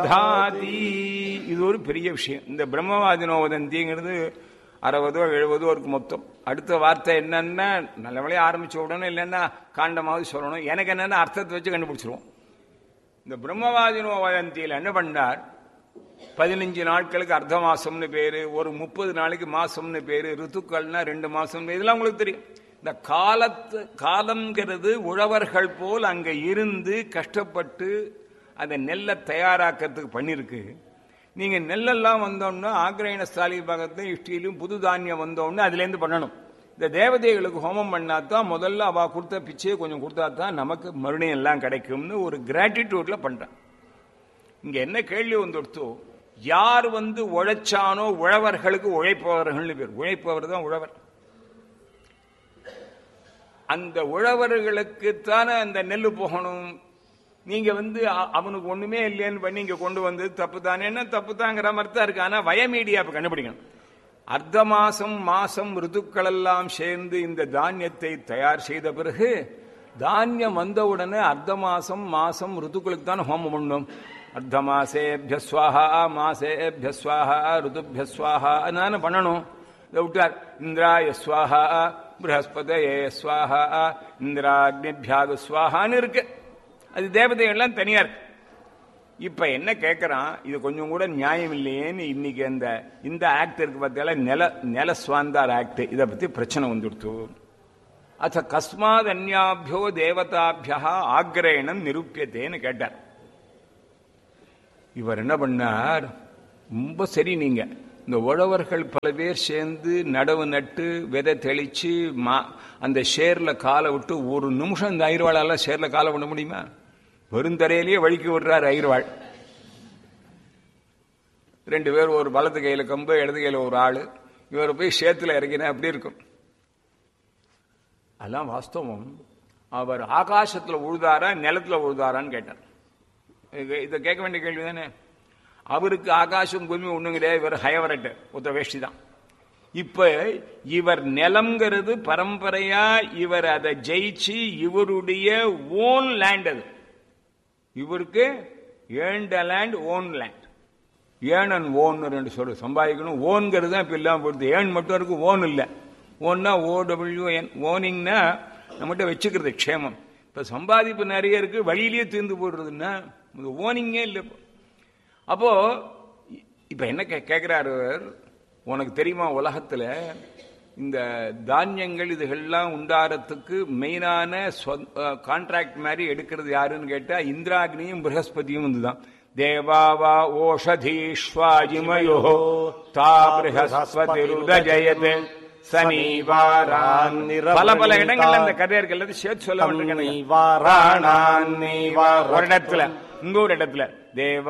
தாதி இது ஒரு பெரிய விஷயம் இந்த பிரம்மவாதினோ வதந்திங்கிறது அறுபதோ எழுபதோ இருக்கு மொத்தம் அடுத்த வார்த்தை என்னன்னா நல்ல வேலையை ஆரம்பிச்ச உடனே இல்லைன்னா காண்டமாவது சொல்லணும் எனக்கு என்னன்னா அர்த்தத்தை வச்சு கண்டுபிடிச்சிருவோம் இந்த பிரம்மவாதினோ வதந்தியில் என்ன பண்ணார் பதினஞ்சு நாட்களுக்கு அர்த்த மாசம்னு பேரு ஒரு முப்பது நாளைக்கு மாசம்னு பேரு ரித்துக்கள்னா ரெண்டு மாசம் இதெல்லாம் உங்களுக்கு தெரியும் இந்த காலத்து காலம்ங்கிறது உழவர்கள் போல் அங்க இருந்து கஷ்டப்பட்டு அந்த நெல்லை தயாராக்கிறதுக்கு பண்ணிருக்கு நீங்க நெல்லெல்லாம் வந்தோம்னா ஆக்ரயண ஸ்தாலி பாகத்தையும் இஷ்டியிலும் புது தானியம் வந்தோம்னா அதுலேருந்து பண்ணணும் இந்த தேவதைகளுக்கு ஹோமம் பண்ணாதான் முதல்ல அவ கொடுத்த பிச்சையை கொஞ்சம் கொடுத்தா தான் நமக்கு மறுபடியும் எல்லாம் கிடைக்கும்னு ஒரு கிராட்டிடியூட்ல பண்றேன் இங்க என்ன கேள்வி வந்துடுத்தோ யார் வந்து உழைச்சானோ உழவர்களுக்கு உழைப்பவர்கள்னு பேர் உழைப்பவர் தான் உழவர் அந்த உழவர்களுக்கு தானே அந்த நெல் போகணும் நீங்க வந்து அ- அவனுக்கு ஒண்ணுமே இல்லைன்னு பண்ணி இங்க கொண்டு வந்து தப்பு தானேன்னா தப்பு தாங்கிற மாதிரி தான் இருக்கு ஆனா வயமீடியா இப்ப கண்டுபிடிக்கணும் அர்த்த மாசம் மாசம் ரிதுக்கள் எல்லாம் சேர்ந்து இந்த தானியத்தை தயார் செய்த பிறகு தானியம் வந்தவுடனே அர்த்த மாசம் மாசம் ரிதுக்களுக்கு தானே ஹோமம் பண்ணணும் அர்த்த மாசேபிய ஸ்வாஹா மாசேபிய ஸ்வாஹா ரிதுபிய ஸ்வாஹா தானே பண்ணணும் இதை விட்டார் இந்திராய ஸ்வாஹா பிரகஸ்பதயே ஸ்வாஹா இந்திராக்னிபியாக ஸ்வாஹான்னு இருக்கு அது தேவதைகள்லாம் தனியா இருக்கு இப்ப என்ன கேட்கறான் இது கொஞ்சம் கூட நியாயம் இல்லையேன்னு இன்னைக்கு அந்த இந்த ஆக்ட் இருக்கு பார்த்தால நில நில சுவாந்தார் ஆக்ட் இதை பத்தி பிரச்சனை வந்துடுத்து அத்த கஸ்மாத் அந்யாபியோ தேவதாபியா ஆக்ரேணம் நிரூபியத்தேன்னு கேட்டார் இவர் என்ன பண்ணார் ரொம்ப சரி நீங்க இந்த உழவர்கள் பல பேர் சேர்ந்து நடவு நட்டு விதை தெளிச்சு மா அந்த ஷேர்ல காலை விட்டு ஒரு நிமிஷம் இந்த ஐர்வாளால ஷேர்ல காலை விட முடியுமா வெறுந்தரையிலேயே வழிக்கு விடுறார் ஐர்வாள் ரெண்டு பேர் ஒரு வலது கையில கம்பு இடது கையில ஒரு ஆளு இவர் போய் சேத்துல இறங்கினா அப்படி இருக்கும் அதெல்லாம் வாஸ்தவம் அவர் ஆகாசத்துல உழுதாரா நிலத்துல உழுதாரான்னு கேட்டார் இது- இதை கேட்க வேண்டிய கேள்வி தானே அவருக்கு ஆகாசம் பூமி ஒண்ணும் கிடையாது இவர் ஹயவரட்டு ஒத்த வேஷ்டி தான் இப்ப இவர் நிலம்ங்கிறது பரம்பரையா இவர் அதை ஜெயிச்சு இவருடைய ஓன் லேண்ட் அது இவருக்கு ஏண்ட லேண்ட் ஓன் லேண்ட் ஏன் அண்ட் ஓன் ரெண்டு சொல்லு சம்பாதிக்கணும் ஓன்கிறது தான் இப்ப இல்லாம போடுது ஏன் மட்டும் இருக்கு ஓன் இல்லை ஓன்னா ஓ டபிள்யூ என் ஓனிங்னா நம்மகிட்ட வச்சுக்கிறது க்ஷேமம் இப்ப சம்பாதிப்பு நிறைய இருக்கு வழியிலேயே தீர்ந்து போடுறதுன்னா இந்த ஓனிங்கே இல்லை இப்போ அப்போ இ- இப்ப என்ன கே- கேக்குறாரு அவர் உனக்கு தெரியுமா உலகத்துல இந்த தானியங்கள் இதுகள்லாம் உண்டாரத்துக்கு மெயினான கான்ட்ராக்ட் மாதிரி எடுக்கிறது யாருன்னு கேட்டா இந்திராக்னியும் பிரகஸ்பதியும் வந்துதான் தேவாவா ஓஷதீஸ்வாஜிமயோ தா பிரகஸ்பதி ருதஜயத் சனீவாரான் பல பல இடங்கள்ல இந்த கதை இருக்கு எல்லாத்தையும் சேர்த்து சொல்ல மாட்டேங்க வாராணான் ஒரு இடத்துல இங்க ஒரு இடத்துல தேவ